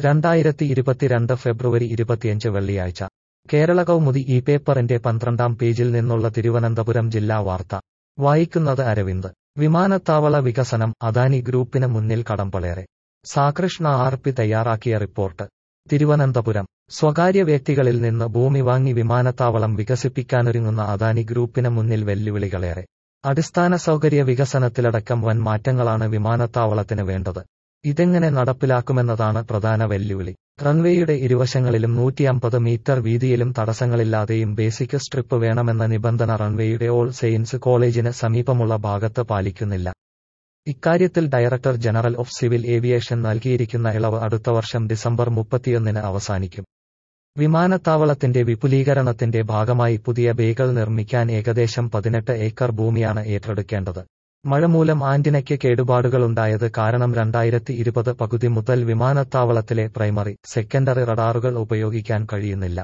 രണ്ടായിരത്തി ഇരുപത്തിരണ്ട് ഫെബ്രുവരി ഇരുപത്തിയഞ്ച് വെള്ളിയാഴ്ച കേരള കൗമുദി ഈ പേപ്പറിന്റെ പന്ത്രണ്ടാം പേജിൽ നിന്നുള്ള തിരുവനന്തപുരം ജില്ലാ വാർത്ത വായിക്കുന്നത് അരവിന്ദ് വിമാനത്താവള വികസനം അദാനി ഗ്രൂപ്പിന് മുന്നിൽ കടമ്പളേറെ സാകൃഷ്ണ ആർ പി തയ്യാറാക്കിയ റിപ്പോർട്ട് തിരുവനന്തപുരം സ്വകാര്യ വ്യക്തികളിൽ നിന്ന് ഭൂമി വാങ്ങി വിമാനത്താവളം വികസിപ്പിക്കാനൊരുങ്ങുന്ന അദാനി ഗ്രൂപ്പിന് മുന്നിൽ വെല്ലുവിളികളേറെ അടിസ്ഥാന സൗകര്യ വികസനത്തിലടക്കം വൻ മാറ്റങ്ങളാണ് വിമാനത്താവളത്തിന് വേണ്ടത് ഇതെങ്ങനെ നടപ്പിലാക്കുമെന്നതാണ് പ്രധാന വെല്ലുവിളി റൺവേയുടെ ഇരുവശങ്ങളിലും നൂറ്റിയമ്പത് മീറ്റർ വീതിയിലും തടസ്സങ്ങളില്ലാതെയും ബേസിക് സ്ട്രിപ്പ് വേണമെന്ന നിബന്ധന റൺവേയുടെ ഓൾ സെയിൻസ് കോളേജിന് സമീപമുള്ള ഭാഗത്ത് പാലിക്കുന്നില്ല ഇക്കാര്യത്തിൽ director general of civil aviation നൽകിയിരിക്കുന്ന ഇളവ് അടുത്ത വർഷം ഡിസംബർ മുപ്പത്തിയൊന്നിന് അവസാനിക്കും വിമാനത്താവളത്തിന്റെ വിപുലീകരണത്തിന്റെ ഭാഗമായി പുതിയ ബേകൾ നിർമ്മിക്കാൻ ഏകദേശം പതിനെട്ട് ഏക്കർ ഭൂമിയാണ് ഏറ്റെടുക്കേണ്ടത് മഴ മൂലം ആന്റിനയ്ക്ക് കേടുപാടുകളുണ്ടായത് കാരണം രണ്ടായിരത്തി ഇരുപത് പകുതി മുതൽ വിമാനത്താവളത്തിലെ പ്രൈമറി സെക്കൻഡറി റഡാറുകൾ ഉപയോഗിക്കാൻ കഴിയുന്നില്ല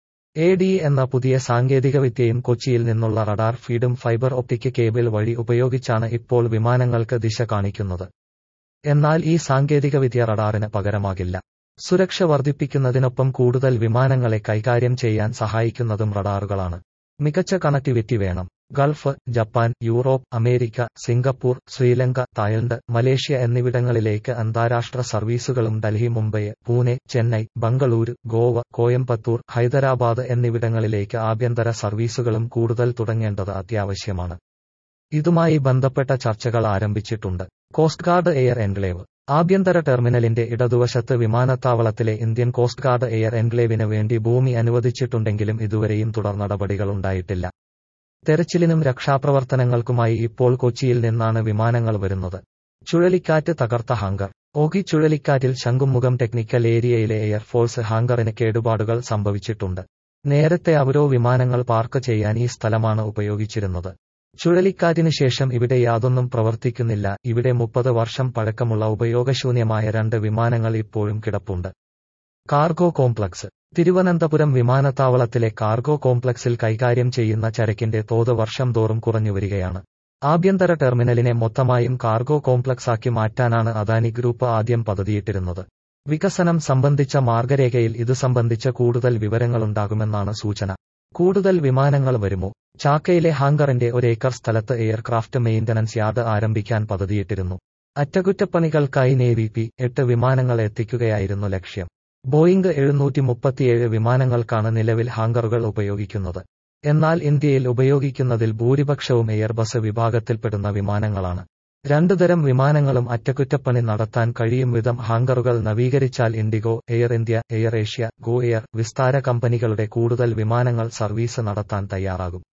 എ ഡി എന്ന പുതിയ സാങ്കേതികവിദ്യയും കൊച്ചിയിൽ നിന്നുള്ള റഡാർ ഫീഡും ഫൈബർ ഒപ്റ്റിക് കേബിൾ വഴി ഉപയോഗിച്ചാണ് ഇപ്പോൾ വിമാനങ്ങൾക്ക് ദിശ കാണിക്കുന്നത് എന്നാൽ ഈ സാങ്കേതികവിദ്യ റഡാറിന് പകരമാകില്ല സുരക്ഷ വർദ്ധിപ്പിക്കുന്നതിനൊപ്പം കൂടുതൽ വിമാനങ്ങളെ കൈകാര്യം ചെയ്യാൻ സഹായിക്കുന്നതും റഡാറുകളാണ് മികച്ച കണക്ടിവിറ്റി വേണം Gulf Japan Europe America Singapore Sri Lanka Thailand Malaysia എന്നിവിടങ്ങളിലേക്ക് അന്താരാഷ്ട്ര സർവീസുകളും ഡൽഹി മുംബൈ പൂനെ ചെന്നൈ ബംഗളൂരു ഗോവ കോയമ്പത്തൂർ ഹൈദരാബാദ് എന്നിവിടങ്ങളിലേക്ക് ആഭ്യന്തര സർവീസുകളും കൂടുതൽ തുടങ്ങേണ്ടത് അത്യാവശ്യമാണ് ഇതുമായി ബന്ധപ്പെട്ട ചർച്ചകൾ ആരംഭിച്ചിട്ടുണ്ട് കോസ്റ്റ് ഗാർഡ് എയർ എൻക്ലേവ് ആഭ്യന്തര ടെർമിനലിന്റെ ഇടതുവശത്ത് വിമാനത്താവളത്തിലെ ഇന്ത്യൻ കോസ്റ്റ് ഗാർഡ് എയർ എൻക്ലേവിന് വേണ്ടി ഭൂമി അനുവദിച്ചിട്ടുണ്ടെങ്കിലും ഇതുവരെയും തുടർ നടപടികളുണ്ടായിട്ടില്ല തെരച്ചിലിനും രക്ഷാപ്രവർത്തനങ്ങൾക്കുമായി ഇപ്പോൾ കൊച്ചിയിൽ നിന്നാണ് വിമാനങ്ങൾ വരുന്നത് ചുഴലിക്കാറ്റ് തകർത്ത ഹാങ്കർ ഓഗി ചുഴലിക്കാറ്റിൽ ശംഖുമുഖം ടെക്നിക്കൽ ഏരിയയിലെ എയർഫോഴ്സ് ഹാങ്കറിന് കേടുപാടുകൾ സംഭവിച്ചിട്ടുണ്ട് നേരത്തെ അവരോ വിമാനങ്ങൾ പാർക്ക് ചെയ്യാൻ ഈ സ്ഥലമാണ് ഉപയോഗിച്ചിരുന്നത് ചുഴലിക്കാറ്റിന് ശേഷം ഇവിടെ യാതൊന്നും പ്രവർത്തിക്കുന്നില്ല ഇവിടെ മുപ്പത് വർഷം പഴക്കമുള്ള ഉപയോഗശൂന്യമായ രണ്ട് വിമാനങ്ങൾ ഇപ്പോഴും കിടപ്പുണ്ട് കാർഗോ കോംപ്ലക്സ് തിരുവനന്തപുരം വിമാനത്താവളത്തിലെ കാർഗോ കോംപ്ലക്സിൽ കൈകാര്യം ചെയ്യുന്ന ചരക്കിന്റെ തോത് വർഷം തോറും കുറഞ്ഞുവരികയാണ് ആഭ്യന്തര ടെർമിനലിനെ മൊത്തമായും കാർഗോ കോംപ്ലക്സാക്കി മാറ്റാനാണ് അദാനി ഗ്രൂപ്പ് ആദ്യം പദ്ധതിയിട്ടിരുന്നത് വികസനം സംബന്ധിച്ച മാർഗരേഖയിൽ ഇത് സംബന്ധിച്ച കൂടുതൽ വിവരങ്ങളുണ്ടാകുമെന്നാണ് സൂചന കൂടുതൽ വിമാനങ്ങൾ വരുമോ ചാക്കയിലെ ഹാങ്കറിന്റെ ഒരേക്കർ സ്ഥലത്ത് എയർക്രാഫ്റ്റ് മെയിന്റനൻസ് യാർഡ് ആരംഭിക്കാൻ പദ്ധതിയിട്ടിരുന്നു അറ്റകുറ്റപ്പണികൾക്കായി നേവി പി എട്ട് വിമാനങ്ങൾ എത്തിക്കുകയായിരുന്നു ലക്ഷ്യം ബോയിംഗ് എഴുന്നൂറ്റി മുപ്പത്തിയേഴ് വിമാനങ്ങൾക്കാണ് നിലവിൽ ഹാങ്കറുകൾ ഉപയോഗിക്കുന്നത് എന്നാൽ ഇന്ത്യയിൽ ഉപയോഗിക്കുന്നതിൽ ഭൂരിപക്ഷവും എയർബസ് വിഭാഗത്തിൽപ്പെടുന്ന വിമാനങ്ങളാണ് രണ്ടുതരം വിമാനങ്ങളും അറ്റകുറ്റപ്പണി നടത്താൻ കഴിയും വിധം ഹാങ്കറുകൾ നവീകരിച്ചാൽ IndiGo Air India Air Asia Go Air Vistara കമ്പനികളുടെ കൂടുതൽ വിമാനങ്ങൾ സർവീസ് നടത്താൻ തയ്യാറാകും